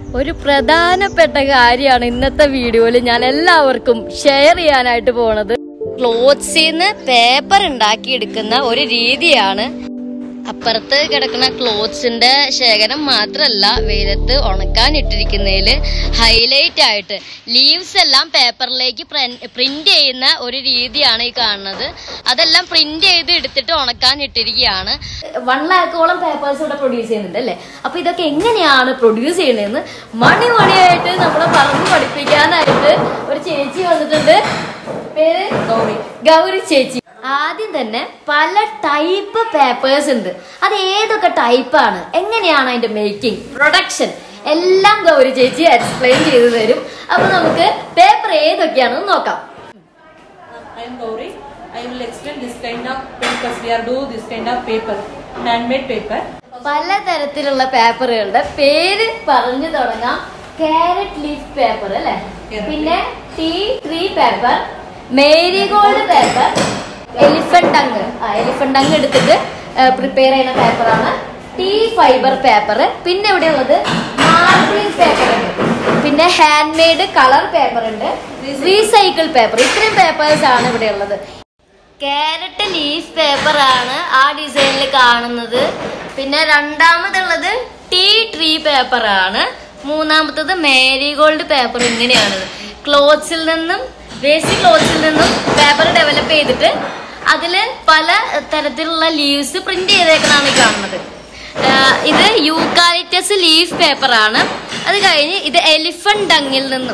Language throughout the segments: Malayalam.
ഒരു പ്രധാനപ്പെട്ട കാര്യമാണ് ഇന്നത്തെ വീഡിയോയിൽ ഞാൻ എല്ലാവർക്കും ഷെയർ ചെയ്യാനായിട്ട് പോണത് ക്ലോത്ത്സിന്ന് പേപ്പർ ഉണ്ടാക്കിയെടുക്കുന്ന ഒരു രീതിയാണ് അപ്പുറത്ത് കിടക്കുന്ന ക്ലോത്ത്സിന്റെ ശേഖരം മാത്രമല്ല വെയിലത്ത് ഉണക്കാൻ ഇട്ടിരിക്കുന്നതിൽ ഹൈലൈറ്റ് ആയിട്ട് ലീവ്സ് എല്ലാം പേപ്പറിലേക്ക് പ്രിന്റ് ചെയ്യുന്ന ഒരു രീതിയാണ് ഈ കാണുന്നത് അതെല്ലാം പ്രിന്റ് ചെയ്ത് എടുത്തിട്ട് ഉണക്കാൻ ഇട്ടിരിക്കുകയാണ് വൺ ലാക്കോളം പേപ്പേഴ്സ് ഇവിടെ പ്രൊഡ്യൂസ് ചെയ്യുന്നുണ്ട് അല്ലേ അപ്പൊ ഇതൊക്കെ എങ്ങനെയാണ് പ്രൊഡ്യൂസ് ചെയ്യണതെന്ന് മണി മണിയായിട്ട് നമ്മളെ പറഞ്ഞു പഠിപ്പിക്കാനായിട്ട് ഒരു ചേച്ചി വന്നിട്ടുണ്ട് പേര് ഗൗരി ഗൗരി ചേച്ചി ആദ്യം തന്നെ പല ടൈപ്പ് പേപ്പേഴ്സ് ഉണ്ട് അത് ഏതൊക്കെ ടൈപ്പാണ് എങ്ങനെയാണ് അതിന്റെ മേക്കിംഗ് പ്രൊഡക്ഷൻ എല്ലാം ഗൗരി ചേച്ചി എക്സ്പ്ലെയിൻ ചെയ്തു തരും അപ്പൊ നമുക്ക് പേപ്പർ ഏതൊക്കെയാണെന്ന് നോക്കാം I am Gauri. I will explain this kind of papers. We are do this kind of paper, handmade paper. പലതരത്തിലുള്ള പേപ്പറുകളുടെ പേര് പറഞ്ഞു തുടങ്ങാം കാരറ്റ് ലീഫ് പേപ്പർ അല്ലെ Carrot പിന്നെ tea tree paper marigold paper elephant tongue ആ എലിഫന്റ് ടങ് എടുത്തിട്ട് പ്രിപ്പയർ ചെയ്യുന്ന പേപ്പറാണ് ടീ ഫൈബർ പേപ്പർ പിന്നെ ഇവിടെ ഉള്ളത് മാർബിളിംഗ് പേപ്പർ ഉണ്ട് പിന്നെ ഹാൻഡ് മെയ്ഡ് കളർ പേപ്പർ ഉണ്ട് റീസൈക്കിൾ പേപ്പർ ഇത്രയും പേപ്പേഴ്സ് ആണ് ഇവിടെ ഉള്ളത് കാരറ്റ് ലീഫ് പേപ്പർ ആണ് ആ ഡിസൈനിൽ കാണുന്നത് പിന്നെ രണ്ടാമതുള്ളത് ടീ ട്രീ പേപ്പർ ആണ് മൂന്നാമത്തത് മേരിഗോൾഡ് പേപ്പർ ഇങ്ങനെയാണ് ക്ലോത്ത്സിൽ നിന്നും വേസ്റ്റ് ക്ലോത്ത്സിൽ നിന്നും പേപ്പർ ഡെവലപ്പ് ചെയ്തിട്ട് അതില് പല തരത്തിലുള്ള ലീവ്സ് പ്രിന്റ് ചെയ്തേക്കണാണ് ഈ കാണുന്നത് ആഹ് ഇത് യൂക്കാലിറ്റസ് ലീഫ് പേപ്പർ ആണ് അത് കഴിഞ്ഞ് ഇത് എലിഫന്റ് ഡങ്ങിൽ നിന്നും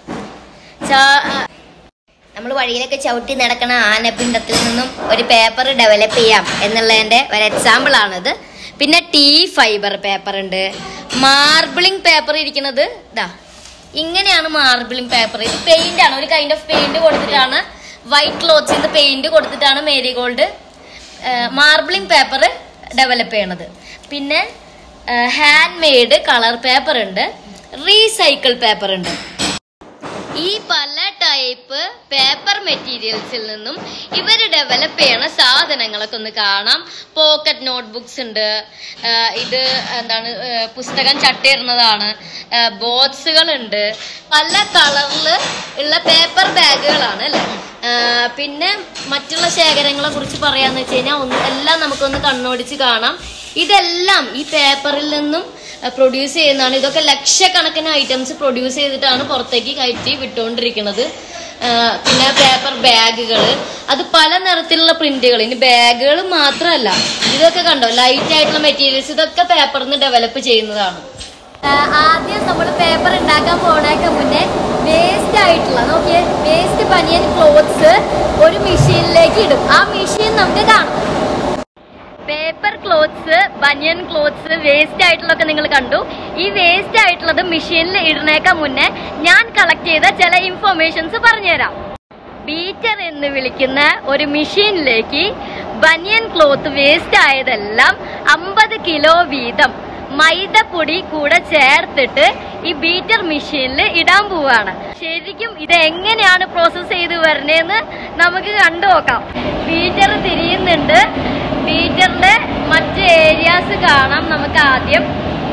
നമ്മൾ വഴിയിലൊക്കെ ചവിട്ടി നടക്കണ ആനപ്പിണ്ടത്തിൽ നിന്നും ഒരു പേപ്പർ ഡെവലപ്പ് ചെയ്യാം എന്നുള്ളതിന്റെ ഒരു എക്സാമ്പിൾ ആണിത് പിന്നെ ടീ ഫൈബർ പേപ്പർ ഉണ്ട് മാർബിളിംഗ് പേപ്പർ ഇരിക്കുന്നത് ഇതാ ഇങ്ങനെയാണ് മാർബിളിംഗ് പേപ്പർ ഇത് പെയിന്റ് ആണ് ഒരു കൈൻഡ് ഓഫ് പെയിന്റ് കൊടുത്തിട്ടാണ് വൈറ്റ് ക്ലോത്ത്സിന്റെ പെയിന്റ് കൊടുത്തിട്ടാണ് മേരിഗോൾഡ് മാർബിളിംഗ് പേപ്പർ ഡെവലപ്പ് ചെയ്യണത് പിന്നെ ഹാൻഡ് മെയ്ഡ് കളർ പേപ്പർ ഉണ്ട് റീസൈക്കിൾ പേപ്പർ ഉണ്ട് ഈ പല ടൈപ്പ് പേപ്പർ മെറ്റീരിയൽസിൽ നിന്നും ഇവർ ഡെവലപ്പ് ചെയ്യണ സാധനങ്ങളൊക്കെ ഒന്ന് കാണാം പോക്കറ്റ് നോട്ട്ബുക്സ് ഉണ്ട് ആ, ഇത് എന്താണ് ആ, പുസ്തകം ചട്ടിയിടുന്നതാണ് ബോക്സുകൾ ഉണ്ട് പല കളറിൽ ഉള്ള പേപ്പർ ബാഗുകളാണ് അല്ലേ ആ, പിന്നെ മറ്റുള്ള ശേഖരങ്ങളെ കുറിച്ച് പറയാന്ന് വെച്ച് കഴിഞ്ഞാൽ ഒന്ന് എല്ലാം നമുക്കൊന്ന് കണ്ണോടിച്ച് കാണാം ഇതെല്ലാം ഈ പേപ്പറിൽ നിന്നും പ്രൊഡ്യൂസ് ചെയ്യുന്നതാണ് ഇതൊക്കെ ലക്ഷക്കണക്കിന് ഐറ്റംസ് പ്രൊഡ്യൂസ് ചെയ്തിട്ടാണ് പുറത്തേക്ക് കയറ്റി വിട്ടുകൊണ്ടിരിക്കുന്നത് ആ, പിന്നെ പേപ്പർ ബാഗുകൾ അത് പല നിറത്തിലുള്ള പ്രിന്റുകൾ ഇനി ബാഗുകൾ മാത്രമല്ല ഇതൊക്കെ കണ്ടോ ലൈറ്റ് ആയിട്ടുള്ള മെറ്റീരിയൽസ് ഇതൊക്കെ പേപ്പറിൽ നിന്ന് ഡെവലപ്പ് ചെയ്യുന്നതാണ് ആദ്യം നമ്മൾ പേപ്പർ ഉണ്ടാക്കാൻ പോണേക്ക് മുന്നേ വേസ്റ്റ് ആയിട്ടുള്ള നോക്കിയേ വേസ്റ്റ് ബനിയൻ ക്ലോത്ത്സ് ഒരു മെഷീനിലേക്ക് ഇടും ആ മെഷീൻ നമുക്ക് കാണാം പേപ്പർ ക്ലോത്ത്സ് ബനിയൻ ക്ലോത്ത്സ് വേസ്റ്റ് ആയിട്ടുള്ളതൊക്കെ നിങ്ങൾ കണ്ടു ഈ വേസ്റ്റ് ആയിട്ടുള്ളത് മെഷീനിൽ ഇടുന്നേക്കാൾ മുന്നേ ഞാൻ കളക്ട് ചെയ്ത ചില ഇൻഫർമേഷൻസ് പറഞ്ഞുതരാം ബീറ്റർ എന്ന് വിളിക്കുന്ന ഒരു മെഷീനിലേക്ക് ബനിയൻ ക്ലോത്ത് വേസ്റ്റ് ആയതെല്ലാം അമ്പത് കിലോ വീതം മൈദപ്പൊടി കൂടെ ചേർത്തിട്ട് ഈ ബീറ്റർ മെഷീനിൽ ഇടാൻ പോവാണ് ശരിക്കും ഇത് എങ്ങനെയാണ് പ്രോസസ്സ് ചെയ്ത് വരണേന്ന് നമുക്ക് കണ്ടു നോക്കാം ബീറ്റർ തിരിയുന്നുണ്ട് ബീറ്ററിന്റെ മറ്റ് ഏരിയാസ് കാണാം നമുക്ക് ആദ്യം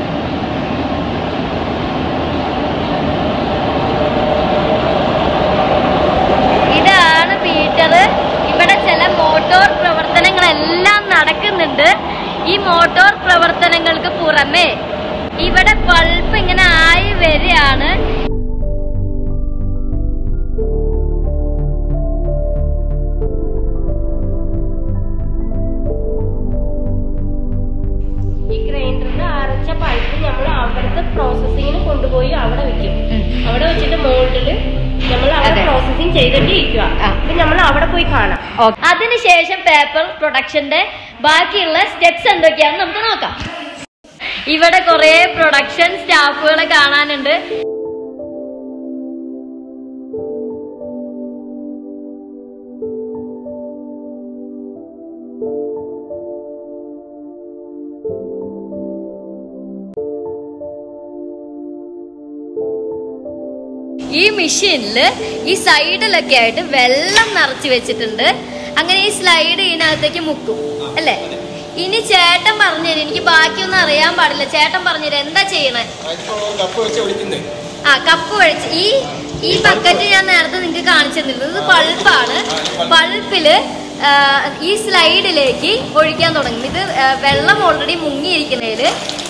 ഇതാണ് ബീറ്റർ ഇവിടെ ചില മോട്ടോർ പ്രവർത്തനങ്ങളെല്ലാം നടക്കുന്നുണ്ട് ഈ മോട്ടോർ പ്രവർത്തനങ്ങൾക്ക് പുറമെ ഇവിടെ പൾപ്പ് ഇങ്ങനെ ആയി വരികയാണ് ഈ ഗ്രൈൻഡറിന് അരച്ച പൾപ്പ് നമ്മൾ അവിടുത്തെ പ്രോസസ്സിങ്ങിന് കൊണ്ടുപോയി അവിടെ വെക്കും അവിടെ വെച്ചിട്ട് മോൾഡില് നമ്മൾ അവിടെ അതെ. പ്രോസസ്സിങ് ചെയ്തിട്ട് ഇരിക്കുക ആ. അപ്പൊ നമ്മൾ അവിടെ പോയി കാണാം അതിനുശേഷം പേപ്പർ പ്രൊഡക്ഷന്റെ ബാക്കിയുള്ള സ്റ്റെപ്സ് എന്തൊക്കെയാണെന്ന് നമുക്ക് നോക്കാം ഇവിടെ കുറെ പ്രൊഡക്ഷൻ സ്റ്റാഫുകളെ കാണാനുണ്ട് ഈ മെഷീനിൽ ഈ സൈഡിലൊക്കെ ആയിട്ട് വെള്ളം നിറച്ച് വെച്ചിട്ടുണ്ട് അങ്ങനെ ഈ സ്ലൈഡ് ഇതിനകത്തേക്ക് മുക്കും അല്ലേ ഇനി ചേട്ടൻ പറഞ്ഞുതരും എനിക്ക് ബാക്കിയൊന്നും അറിയാൻ പാടില്ല ചേട്ടൻ പറഞ്ഞുതരും എന്താ ചെയ്യണേ അതിപ്പോ കപ്പ് വെച്ച് ഒളിക്കുന്നത് ആ കപ്പ് ഒഴിച്ച് ഈ ഈ ബക്കറ്റ് ഞാൻ നേരത്തെ നിങ്ങൾക്ക് കാണിച്ചു തന്നിരുന്നത് ഇത് പൾപ്പാണ് പൾപ്പില് ആ, ഈ സ്ലൈഡിലേക്ക് ഒഴിക്കാൻ തുടങ്ങും ഇത് ആ, വെള്ളം ഓൾറെഡി മുങ്ങിയിരിക്കുന്നതില്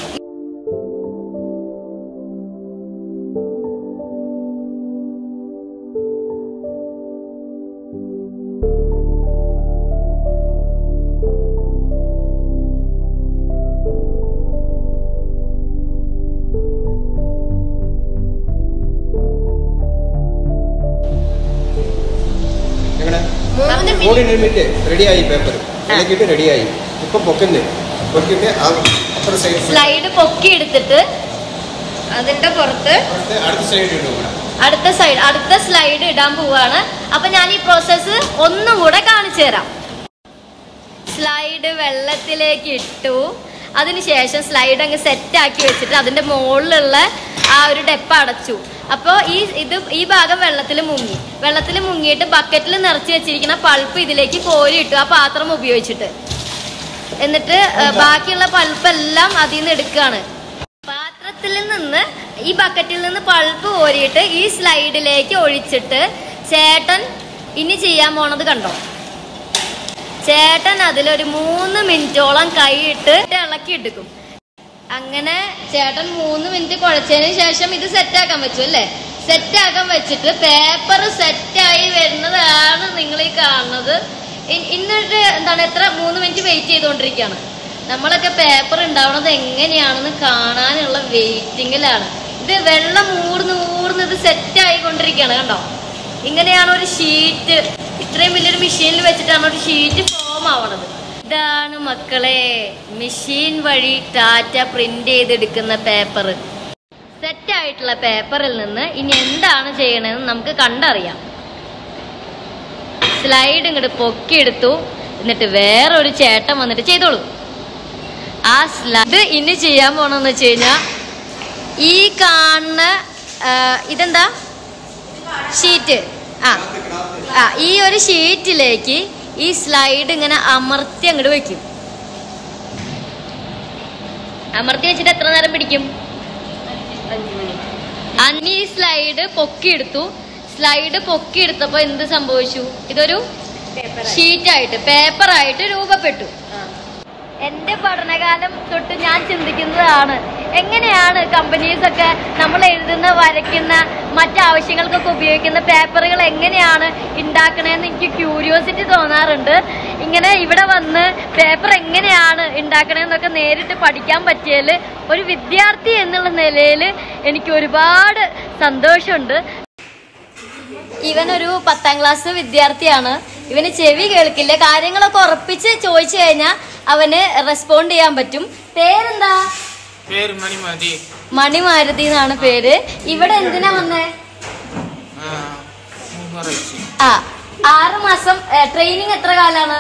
എങ്ങനെ മൂന്ന് മൂന്ന് മിനിറ്റ് റെഡിയായി പേപ്പർ ഇളക്കിയിട്ട് റെഡിയായി ഇപ്പൊ പൊക്കുന്നത് പൊക്കിയിട്ട് ആ അപ്പുറ സൈഡ് സ്ലൈഡ് പൊക്കി എടുത്തിട്ട് അതിന്റെ പുറത്ത് അടുത്ത സൈഡ് ഇടും ഇവിടെ അടുത്ത സൈഡ് അടുത്ത സ്ലൈഡ് ഇടാൻ പോവാണ് അപ്പൊ ഞാൻ ഈ പ്രോസസ്സ് ഒന്നും കൂടെ കാണിച്ചു തരാം സ്ലൈഡ് വെള്ളത്തിലേക്ക് ഇട്ടു അതിനുശേഷം സ്ലൈഡ് അങ്ങ് സെറ്റ് ആക്കി വെച്ചിട്ട് അതിന്റെ മുകളിലുള്ള ആ ഒരു ഡെപ്പ അടച്ചു അപ്പോൾ ഈ ഇത് ഈ ഭാഗം വെള്ളത്തിൽ മുങ്ങി വെള്ളത്തിൽ മുങ്ങിയിട്ട് ബക്കറ്റിൽ നിറച്ച് വെച്ചിരിക്കുന്ന പൾപ്പ് ഇതിലേക്ക് കോരി ഇട്ടു ആ പാത്രം ഉപയോഗിച്ചിട്ട് എന്നിട്ട് ഏ, ബാക്കിയുള്ള പൾപ്പ് എല്ലാം അതിൽ നിന്ന് എടുക്കുകയാണ് പാത്രത്തിൽ നിന്ന് ഈ ബക്കറ്റിൽ നിന്ന് പൾപ്പ് കോരിയിട്ട് ഈ സ്ലൈഡിലേക്ക് ഒഴിച്ചിട്ട് ചേട്ടൻ ഇനി ചെയ്യാൻ പോണത് കണ്ടോ ചേട്ടൻ അതിലൊരു മൂന്ന് മിനിറ്റോളം കൈയിട്ട് ഇളക്കി എടുക്കും അങ്ങനെ ചേട്ടൻ മൂന്ന് മിനിറ്റ് കുഴച്ചതിന് ശേഷം ഇത് സെറ്റാക്കാൻ വെച്ചു അല്ലേ സെറ്റാക്കാൻ വെച്ചിട്ട് പേപ്പർ സെറ്റായി വരുന്നതാണ് നിങ്ങൾ ഈ കാണുന്നത് ഇ- ഇന്നിട്ട് എന്താണ് എത്ര മൂന്ന് മിനിറ്റ് വെയിറ്റ് ചെയ്തുകൊണ്ടിരിക്കുകയാണ് നമ്മളൊക്കെ പേപ്പർ ഉണ്ടാവണത് എങ്ങനെയാണെന്ന് കാണാനുള്ള വെയിറ്റിങ്ങിലാണ് ഇത് വെള്ളം ഊർന്ന് ഊർന്ന് ഇത് സെറ്റ് ആയിക്കൊണ്ടിരിക്കുകയാണ് കണ്ടോ ഇങ്ങനെയാണ് ഒരു ഷീറ്റ് ഇത്രയും വലിയൊരു മെഷീനിൽ വെച്ചിട്ടാണ് ഒരു ഷീറ്റ് ഫോം ആവണത് ഇതാണ് മക്കളെ മെഷീൻ വഴി ടാറ്റ പ്രിന്റ് ചെയ്തെടുക്കുന്ന പേപ്പർ സെറ്റ് ആയിട്ടുള്ള പേപ്പറിൽ നിന്ന് ഇനി എന്താണ് ചെയ്യണതെന്ന് നമുക്ക് കണ്ടറിയാം സ്ലൈഡ് ഇങ്ങോട്ട് പൊക്കിയെടുത്തു എന്നിട്ട് വേറൊരു ചേട്ടൻ വന്നിട്ട് ചെയ്തോളൂ ആ സ്ലൈഡ് ഇനി ചെയ്യാൻ പോണെന്ന് വെച്ച് കഴിഞ്ഞാൽ ഈ കാണുന്ന ആ, ഇതെന്താ ഷീറ്റ് ആ ആ ഈ ഒരു ഷീറ്റിലേക്ക് ഈ സ്ലൈഡ് ഇങ്ങനെ അമർത്തി അങ്ങോട്ട് വെക്കും അമർത്തി വെച്ചിട്ട് എത്ര നേരം പിടിക്കും അഞ്ചു മണി അന്ന് ഈ സ്ലൈഡ് പൊക്കിയെടുത്തു സ്ലൈഡ് പൊക്കിയെടുത്തപ്പോ എന്ത് സംഭവിച്ചു ഇതൊരു പേപ്പർ ഷീറ്റായിട്ട് പേപ്പറായിട്ട് രൂപപ്പെട്ടു എന്റെ പഠനകാലം തൊട്ട് ഞാൻ ചിന്തിക്കുന്നതാണ് എങ്ങനെയാണ് കമ്പനീസ് ഒക്കെ നമ്മൾ എഴുതുന്ന വരയ്ക്കുന്ന മറ്റാവശ്യങ്ങൾക്കൊക്കെ ഉപയോഗിക്കുന്ന പേപ്പറുകൾ എങ്ങനെയാണ് ഉണ്ടാക്കണേന്ന് എനിക്ക് ക്യൂരിയോസിറ്റി തോന്നാറുണ്ട് ഇങ്ങനെ ഇവിടെ വന്ന് പേപ്പർ എങ്ങനെയാണ് ഉണ്ടാക്കണേന്നൊക്കെ നേരിട്ട് പഠിക്കാൻ പറ്റിയതിൽ ഒരു വിദ്യാർത്ഥി എന്നുള്ള നിലയിൽ എനിക്ക് ഒരുപാട് സന്തോഷമുണ്ട് ഇവനൊരു പത്താം ക്ലാസ് വിദ്യാർത്ഥിയാണ് ഇവന് ചെവി കേൾക്കില്ല കാര്യങ്ങളൊക്കെ ഉറപ്പിച്ച് ചോദിച്ചു കഴിഞ്ഞാൽ അവന് റെസ്പോണ്ട് ചെയ്യാൻ പറ്റും പേരെന്താ പേര് മണിമതി മണിമാരുതി എന്നാണ് പേര് ഇവിടെ എന്തിനാ വന്നേ ആ, മൂന്നരച്ച് ആ ആറ് മാസം ട്രെയിനിങ് എത്ര കാലാണ്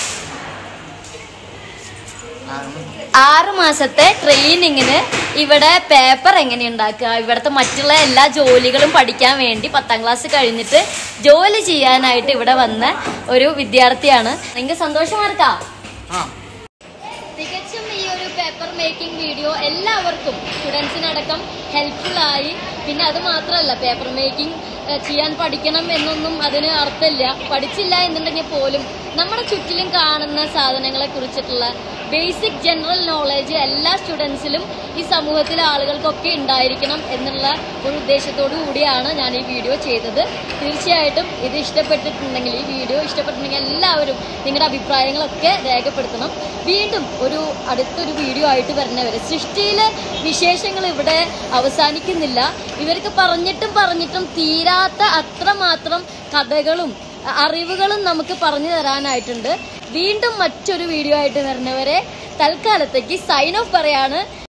ആറ് മാസത്തെ ട്രെയിനിങ്ങിന് ഇവിടെ പേപ്പർ എങ്ങനെ ഉണ്ടാക്കുക ഇവിടുത്തെ മറ്റുള്ള എല്ലാ ജോലികളും പഠിക്കാൻ വേണ്ടി പത്താം ക്ലാസ് കഴിഞ്ഞിട്ട് ജോലി ചെയ്യാനായിട്ട് ഇവിടെ വന്ന ഒരു വിദ്യാർത്ഥിയാണ് നിങ്ങൾക്ക് സന്തോഷമാർക്കാം ആ തികച്ചും ഈ ഒരു പേപ്പർ മേക്കിംഗ് വീഡിയോ എല്ലാവർക്കും സ്റ്റുഡൻസിനടക്കം ഹെൽപ്ഫുൾ ആയി പിന്നെ അത് മാത്രമല്ല പേപ്പർ മേക്കിംഗ് ചെയ്യാൻ പഠിക്കണം എന്നൊന്നും അതിന് അർത്ഥമില്ല പഠിച്ചില്ല എന്നുണ്ടെങ്കിൽ പോലും നമ്മുടെ ചുറ്റിലും കാണുന്ന സാധനങ്ങളെ കുറിച്ചിട്ടുള്ള ബേസിക് ജനറൽ നോളേജ് എല്ലാ സ്റ്റുഡൻസിലും ഈ സമൂഹത്തിലെ ആളുകൾക്കൊക്കെ ഉണ്ടായിരിക്കണം എന്നുള്ള ഒരു ഉദ്ദേശത്തോടു കൂടിയാണ് ഞാൻ ഈ വീഡിയോ ചെയ്തത് തീർച്ചയായിട്ടും ഇത് ഇഷ്ടപ്പെട്ടിട്ടുണ്ടെങ്കിൽ ഈ വീഡിയോ ഇഷ്ടപ്പെട്ടിട്ടുണ്ടെങ്കിൽ എല്ലാവരും നിങ്ങളുടെ അഭിപ്രായങ്ങളൊക്കെ രേഖപ്പെടുത്തണം വീണ്ടും ഒരു അടുത്തൊരു വീഡിയോ ആയിട്ട് വരുന്നവരെ സൃഷ്ടിയിലെ വിശേഷങ്ങൾ ഇവിടെ അവസാനിക്കുന്നില്ല ഇവർക്ക് പറഞ്ഞിട്ടും പറഞ്ഞിട്ടും തീരാത്ത അത്രമാത്രം കഥകളും അ- അറിവുകളും നമുക്ക് പറഞ്ഞു തരാനായിട്ടുണ്ട് വീണ്ടും മറ്റൊരു വീഡിയോ ആയിട്ട് വരുന്നവരെ തൽക്കാലത്തേക്ക് സൈൻ ഓഫ് പറയാണ്